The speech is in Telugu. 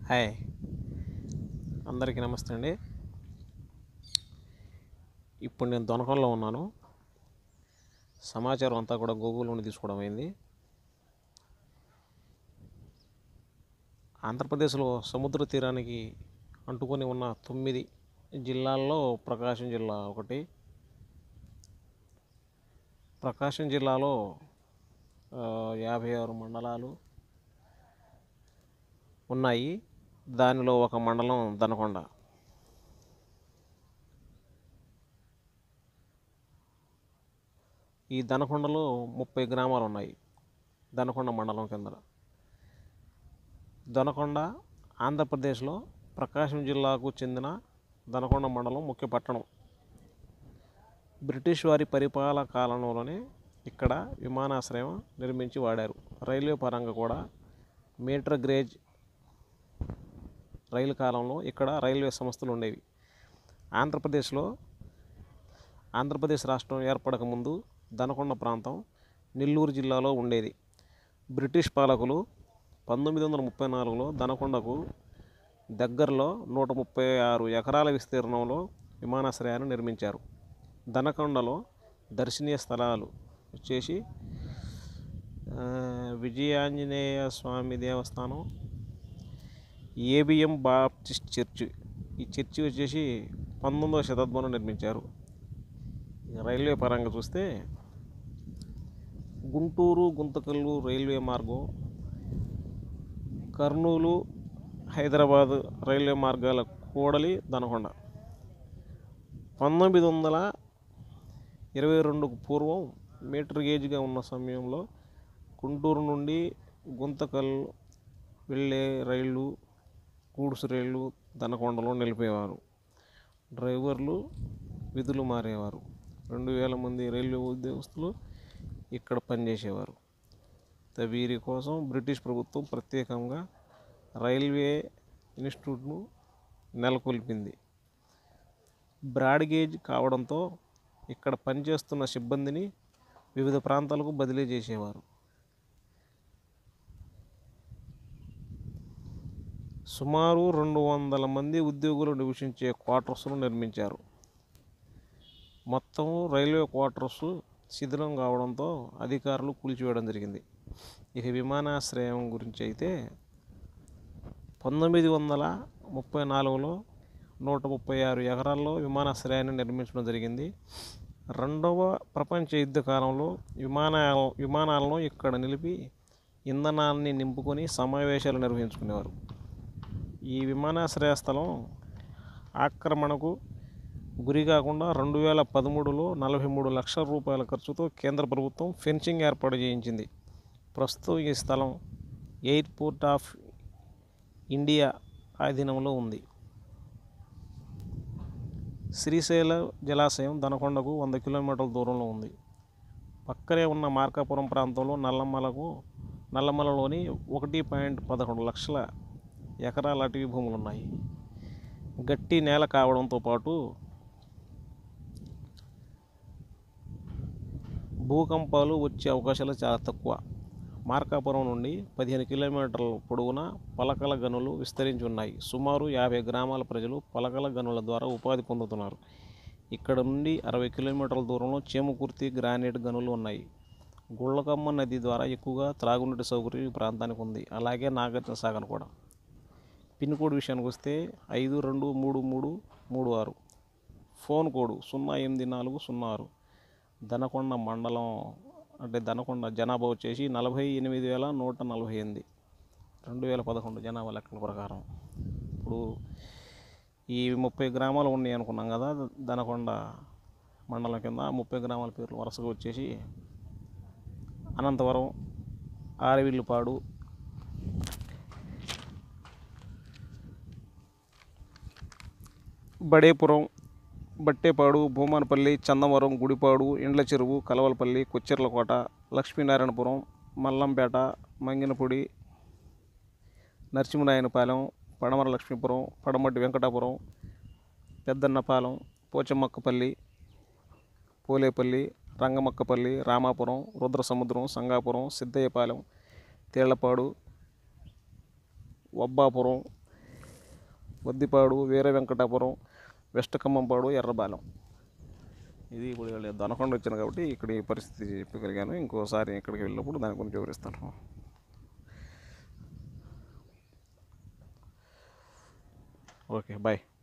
హాయ్ అందరికీ నమస్తే అండి ఇప్పుడు నేను దొనకంలో ఉన్నాను సమాచారం అంతా కూడా గూగుల్ నుండి తీసుకోవడం అయింది ఆంధ్రప్రదేశ్లో సముద్ర తీరానికి అంటుకొని ఉన్న తొమ్మిది జిల్లాల్లో ప్రకాశం జిల్లా ఒకటి ప్రకాశం జిల్లాలో ఆ, యాభై ఆరు మండలాలు ఉన్నాయి దానిలో ఒక మండలం దనకొండ ఈ దనకొండలో ముప్పై గ్రామాలు ఉన్నాయి దనకొండ మండలం కింద దనకొండ ఆంధ్రప్రదేశ్లో ప్రకాశం జిల్లాకు చెందిన దనకొండ మండలం ముఖ్య పట్టణం బ్రిటిష్ వారి పరిపాలన కాలంలోనే ఇక్కడ విమానాశ్రయం నిర్మించి వాడారు రైల్వే పరంగా కూడా మీటర్ గ్రేజ్ రైలు కాలంలో ఇక్కడ రైల్వే సంస్థలు ఉండేవి ఆంధ్రప్రదేశ్లో ఆంధ్రప్రదేశ్ రాష్ట్రం ఏర్పడక ముందు దనకొండ ప్రాంతం నెల్లూరు జిల్లాలో ఉండేది బ్రిటిష్ పాలకులు పంతొమ్మిది వందల ముప్పై నాలుగులో దనకొండకు దగ్గరలో నూట ముప్పై ఆరు ఎకరాల విస్తీర్ణంలో విమానాశ్రయాన్ని నిర్మించారు దనకొండలో దర్శనీయ స్థలాలు వచ్చేసి ఆ, విజయాంజనేయ స్వామి దేవస్థానం ఏబిఎం బాప్టిస్ట్ చర్చ్ ఈ చర్చి వచ్చేసి పంతొమ్మిదవ శతాబ్దంలో నిర్మించారు ఇక రైల్వే పరంగా చూస్తే గుంటూరు గుంతకల్లు రైల్వే మార్గం కర్నూలు హైదరాబాద్ రైల్వే మార్గాల కూడలి దనకొండ పంతొమ్మిది వందల ఇరవై రెండుకు పూర్వం మీటర్ గేజ్గా ఉన్న సమయంలో గుంటూరు నుండి గుంతకల్ వెళ్ళే రైళ్ళు గూడ్స్ రైళ్ళు దనకొండలో నిలిపేవారు డ్రైవర్లు విధులు మారేవారు రెండు వేల మంది రైల్వే ఉద్యోగస్తులు ఇక్కడ పనిచేసేవారు త- వీరి కోసం బ్రిటిష్ ప్రభుత్వం ప్రత్యేకంగా రైల్వే ఇన్స్టిట్యూట్ను నెలకొల్పింది బ్రాడ్ గేజ్ కావడంతో ఇక్కడ పనిచేస్తున్న సిబ్బందిని వివిధ ప్రాంతాలకు బదిలీ చేసేవారు సుమారు రెండు వందల మంది ఉద్యోగులు నివసించే క్వార్టర్స్ను నిర్మించారు మొత్తం రైల్వే క్వార్టర్స్ శిథిలం కావడంతో అధికారులు కూల్చివేయడం జరిగింది ఇక విమానాశ్రయం గురించి అయితే పంతొమ్మిది వందల ముప్పై నాలుగులో నూట ముప్పై ఆరు ఎకరాల్లో విమానాశ్రయాన్ని నిర్మించడం జరిగింది రెండవ ప్రపంచ యుద్ధ కాలంలో విమానాల విమానాలను ఇక్కడ నిలిపి ఇంధనాన్ని నింపుకొని సమావేశాలు నిర్వహించుకునేవారు ఈ విమానాశ్రయ స్థలం ఆక్రమణకు గురి కాకుండా రెండు వేల పదమూడులో నలభై మూడు లక్షల రూపాయల ఖర్చుతో కేంద్ర ప్రభుత్వం ఫెన్సింగ్ ఏర్పాటు చేయించింది ప్రస్తుతం ఈ స్థలం ఎయిర్పోర్ట్ ఆఫ్ ఇండియా ఆధీనంలో ఉంది శ్రీశైల జలాశయం దనకొండకు వంద కిలోమీటర్ల దూరంలో ఉంది పక్కనే ఉన్న మార్కాపురం ప్రాంతంలో నల్లమలకు నల్లమలలోని ఒకటి పాయింట్ పదకొండు లక్షల ఎకరాల అటవీ భూములు ఉన్నాయి గట్టి నేల కావడంతో పాటు భూకంపాలు వచ్చే అవకాశాలు చాలా తక్కువ మార్కాపురం నుండి పదిహేను కిలోమీటర్ల పొడవున పలకల గనులు విస్తరించి ఉన్నాయి సుమారు యాభై గ్రామాల ప్రజలు పలకల గనుల ద్వారా ఉపాధి పొందుతున్నారు ఇక్కడ నుండి అరవై కిలోమీటర్ల దూరంలో చేమకుర్తి గ్రానైట్ గనులు ఉన్నాయి గుళ్ళకమ్మ నది ద్వారా ఎక్కువగా త్రాగునీటి సౌకర్యం ఈ ప్రాంతానికి ఉంది అలాగే నాగార్జున సాగర్ కూడా పిన్ కోడ్ విషయానికి వస్తే ఐదు రెండు మూడు మూడు మూడు ఆరు ఫోన్ కోడ్ సున్నా ఎనిమిది నాలుగు సున్నా ఆరు దనకొండ మండలం అంటే దనకొండ జనాభా వచ్చేసి నలభై ఎనిమిది వేల నూట నలభై ఎనిమిది రెండు వేల పదకొండు జనాభా లెక్కల ప్రకారం ఇప్పుడు ఈ ముప్పై గ్రామాలు ఉన్నాయి అనుకున్నాం కదా దనకొండ మండలం కింద ఆ ముప్పై గ్రామాల పేర్లు వరుసగా వచ్చేసి అనంతవరం ఆరవిల్లుపాడు బడేపురం బట్టేపాడు భూమానపల్లి చందవరం గుడిపాడు ఇండ్ల చెరువు కలవలపల్లి కొచ్చెర్లకోట లక్ష్మీనారాయణపురం మల్లంపేట మంగినపూడి నరసింహనాయనపాలెం పడమర లక్ష్మీపురం పడమటి వెంకటాపురం పెద్దన్నపాలెం పోచమ్మక్కపల్లి పోలేపల్లి రంగమక్కపల్లి రామాపురం రుద్రసముద్రం సంగాపురం సిద్ధయ్యపాలెం తేళ్లపాడు వబ్బాపురం వద్దిపాడు వీర వెంకటాపురం వెస్ట్ ఖమ్మంపాడు ఎర్రబాలెం ఇది ఇప్పుడు వీళ్ళు దొనకొండ వచ్చాను కాబట్టి ఇక్కడ ఈ పరిస్థితి చెప్పగలిగాను ఇంకోసారి ఇక్కడికి వెళ్ళినప్పుడు దాని గురించి వివరిస్తాను ఓకే బాయ్